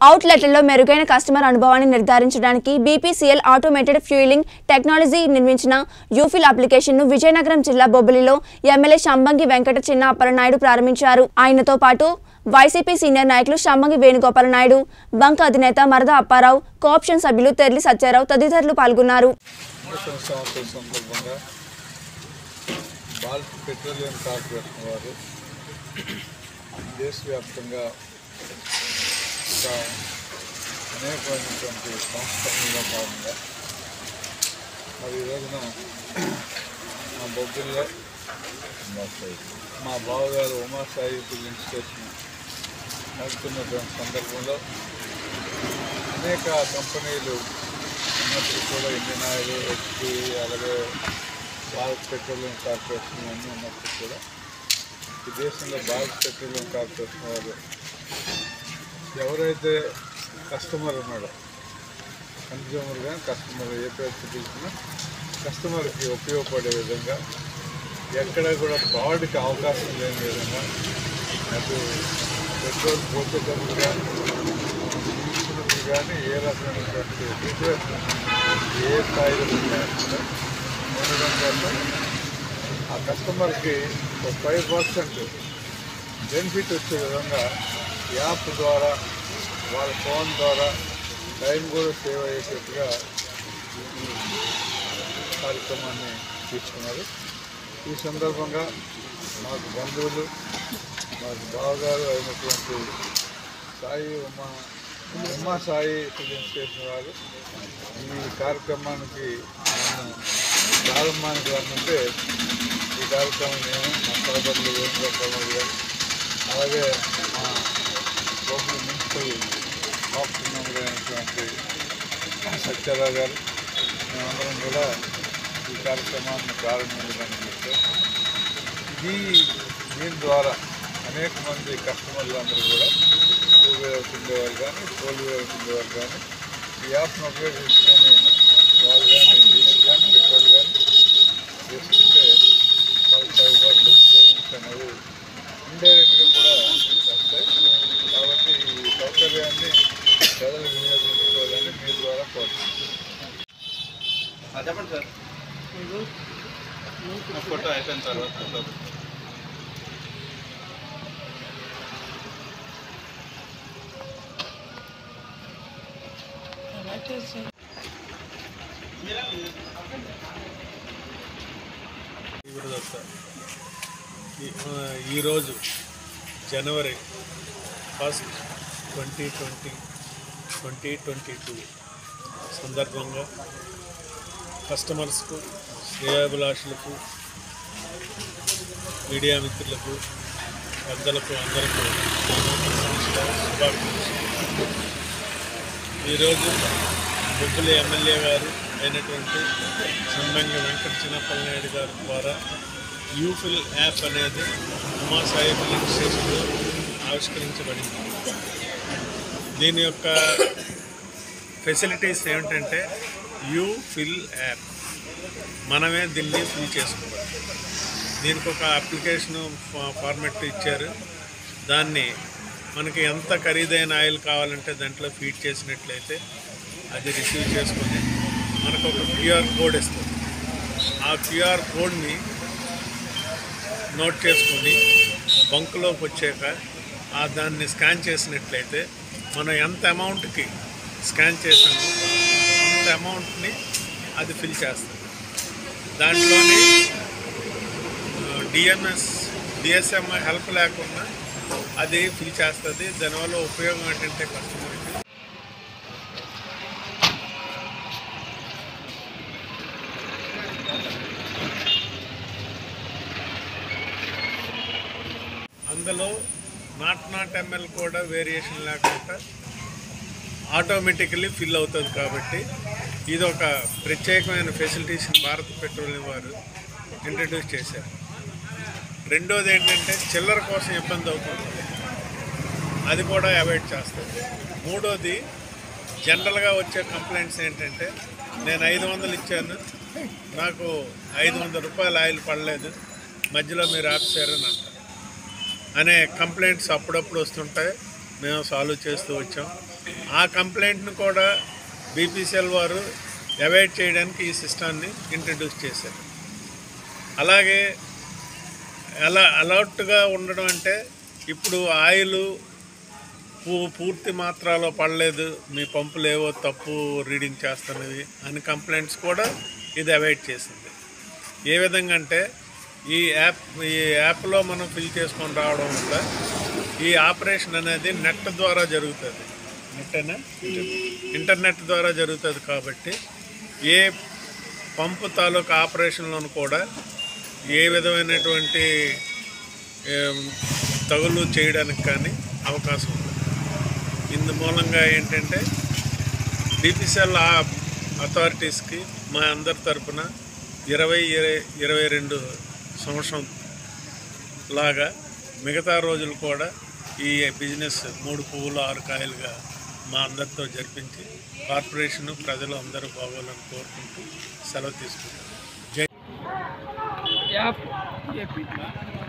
అవుట్లెట్లలో మెరుగైన కస్టమర్ అనుభవాన్ని నిర్ధారించడానికి బీపీసీఎల్ ఆటోమేటెడ్ ఫ్యూయలింగ్ టెక్నాలజీ నిర్మించిన యూఫిల్ అప్లికేషన్ను విజయనగరం జిల్లా బొబ్బిలిలో ఎమ్మెల్యే శంబంగి వెంకట చిన్న అప్పలనాయుడు ప్రారంభించారు ఆయనతో పాటు వైసీపీ సీనియర్ నాయకులు శంబంగి వేణుగోపాల నాయుడు బంక్ అధినేత మరద అప్పారావు కోఆప్షన్ సభ్యులు తెర్లి సత్యారావు తదితరులు పాల్గొన్నారు నూతన సంవత్సరం సందర్భంగా భారత్ పెట్రోలియం కార్పొరేషన్ వారు దేశవ్యాప్తంగా ఒక అనేకమైనటువంటి సంస్కరణలో భాగంగా మరి ఈ రోజున మా బొబ్బిల్లో మా బావగారు ఉమాసాయి ఫిల్లింగ్ స్టేషన్ నడుపుతున్నటువంటి సందర్భంలో అనేక కంపెనీలు ఉన్నప్పుడు కూడా ఇండియన్ ఆయిల్ హెచ్పి అలాగే భారత్ పెట్రోలియం కార్పొరేషన్ అన్నీ ఉన్నప్పుడు కూడా ఈ దేశంలో భారత్ పెట్రోలియం కార్పొరేషన్ వారు ఎవరైతే కస్టమర్ ఉన్నాడో కన్జ్యూమర్ కానీ కస్టమర్ ఏ పేరు పిలిచినా కస్టమర్కి ఉపయోగపడే విధంగా ఎక్కడ కూడా ఫ్రాడ్కి అవకాశం లేని విధంగా అటు పెట్రోల్ పోసేటప్పుడు కానీ తీసుకున్నప్పుడు కానీ ఏ రకమైనటువంటి డీటెయిల్స్ ఏ స్థాయిలో ఉన్నాయో కూడా ఉండడం కోసం ఆ కస్టమర్కి ఒక ఫైవ్ పర్సెంట్ బెనిఫిట్ వచ్చే విధంగా యాప్ ద్వారా వాళ్ళ ఫోన్ ద్వారా టైం కూడా సేవ్ అయ్యేటట్టుగా ఈ కార్యక్రమాన్ని తీసుకున్నారు ఈ సందర్భంగా మాకు బంధువులు మాకు బావగారు అయినటువంటి సాయి ఉమా ఉమా సాయి ఫిలిం స్టేషన్ వారు ఈ కార్యక్రమానికి నన్ను ప్రారంభానికి రమ్మంటే ఈ కార్యక్రమం నేను మా సోదరులు వేణుగోపాల్ గారు అలాగే మా లోకల్ మున్సిపల్ ఆఫీస్ మెంబర్ అయినటువంటి సత్యారావు గారు మేమందరం కూడా ఈ కార్యక్రమాన్ని ప్రారంభించడానికి వచ్చాం ఇది దీని ద్వారా అనేక మంది కస్టమర్లు అందరూ కూడా టూ వీలర్స్ ఉండేవారు కానీ ఫోర్ వీలర్స్ ఉండేవారు కానీ ఈ యాప్ను ఉపయోగించుకొని వాళ్ళు కానీ డీజిల్ కానీ పెట్రోల్ కానీ చేసుకుంటే ఫైవ్ ఫైవ్ పర్సెంట్ సేవింగ్స్ అనేవి ఇండైరెక్ట్గా కూడా వస్తాయి కాబట్టి ఈ సౌకర్యాన్ని ప్రజలు వినియోగించుకోవాలని మీ ద్వారా కోరుతున్నాను చెప్పండి సార్ ఫోటో అయిపోయిన తర్వాత ఫోటో గురుదత్త ఈ- ఆ, ఈరోజు జనవరి first twenty twenty twenty twenty two సందర్భంగా కస్టమర్స్కు శ్రేయాభిలాషులకు మీడియా మిత్రులకు పెద్దలకు అందరికీ శుభాకాంక్షలు ఈరోజు బొబ్బులి ఎమ్మెల్యే గారు అయినటువంటి సంబంగి వెంకట చిన్నప్పల నాయుడు గారి ద్వారా యూఫిల్ యాప్ అనేది ఉమాసాయి ఫిలింగ్ స్టేషన్లో ఆవిష్కరించబడింది దీని యొక్క ఫెసిలిటీస్ ఏమిటంటే యూ ఫిల్ యాప్ మనమే దీన్ని ఫిల్ చేసుకోవాలి దీనికి ఒక అప్లికేషన్ ఫార్మెట్ ఇచ్చారు దాన్ని మనకి ఎంత ఖరీదైన ఆయిల్ కావాలంటే దాంట్లో ఫీడ్ చేసినట్లయితే అది రిసీవ్ చేసుకొని మనకు ఒక క్యూఆర్ కోడ్ ఇస్తుంది ఆ క్యూఆర్ కోడ్ని నోట్ చేసుకొని బంకులోకి వచ్చాక ఆ దాన్ని స్కాన్ చేసినట్లయితే మనం ఎంత అమౌంట్కి స్కాన్ చేసామో అంత అమౌంట్ని అది ఫిల్ చేస్తుంది దాంట్లోని డిఎంఎస్ డిఎస్ఎం హెల్ప్ లేకుండా అది ఫిల్ చేస్తుంది దానివల్ల ఉపయోగం ఏంటంటే కస్టమర్కి అందులో నాట్ నాట్ ఎంఎల్ కూడా వేరియేషన్ లేకుండా ఆటోమేటికలీ ఫిల్ అవుతుంది కాబట్టి ఇది ఒక ప్రత్యేకమైన ఫెసిలిటీస్ భారత్ పెట్రోలియం వారు ఇంట్రడ్యూస్ చేశారు రెండోది ఏంటంటే చిల్లర కోసం ఇబ్బంది అవుతుంది అది కూడా అవాయిడ్ చేస్తుంది మూడోది జనరల్గా వచ్చే కంప్లైంట్స్ ఏంటంటే నేను ఐదు వందలు ఇచ్చాను నాకు ఐదు వందల రూపాయలు ఆయిల్ పడలేదు మధ్యలో మీరు ఆపేశారని అంటారు అనే కంప్లైంట్స్ అప్పుడప్పుడు వస్తుంటాయి మేము సాల్వ్ చేస్తూ వచ్చాం ఆ కంప్లైంట్ను కూడా బీపీసీఎల్ వారు అవాయిడ్ చేయడానికి ఈ సిస్టాన్ని ఇంట్రడ్యూస్ చేశారు అలాగే ఎలా అలర్ట్గా ఉండడం అంటే ఇప్పుడు ఆయిల్ పూ- పూర్తి మాత్రలో పడలేదు మీ పంపులు ఏవో తప్పు రీడింగ్ చేస్తున్నవి అని కంప్లైంట్స్ కూడా ఇది అవాయిడ్ చేసింది ఏ విధంగా అంటే ఈ యాప్ ఈ యాప్లో మనం ఫిల్ చేసుకొని రావడం వల్ల ఈ ఆపరేషన్ అనేది నెట్ ద్వారా జరుగుతుంది నెట్టేనా ఇంటర్నెట్ ద్వారా జరుగుతుంది కాబట్టి ఏ పంపు తాలూకు ఆపరేషన్లను కూడా ఏ విధమైనటువంటి ఏం, తగులు చేయడానికి కానీ అవకాశం ఉంది ఇందు మూలంగా ఏంటంటే డిపిసిఎల్ అథారిటీస్కి మా అందరి తరపున ఇరవై ఇరవై ఇరవై రెండు సంవత్సరం లాగా మిగతా రోజులు కూడా ఈ బిజినెస్ మూడు పువ్వులు ఆరు కాయలుగా మా అందరితో జరిపించి కార్పొరేషన్ ప్రజలు అందరూ బాగోవాలని కోరుకుంటూ సెలవు తీసుకుంటాం జై యాప్ ఏపీ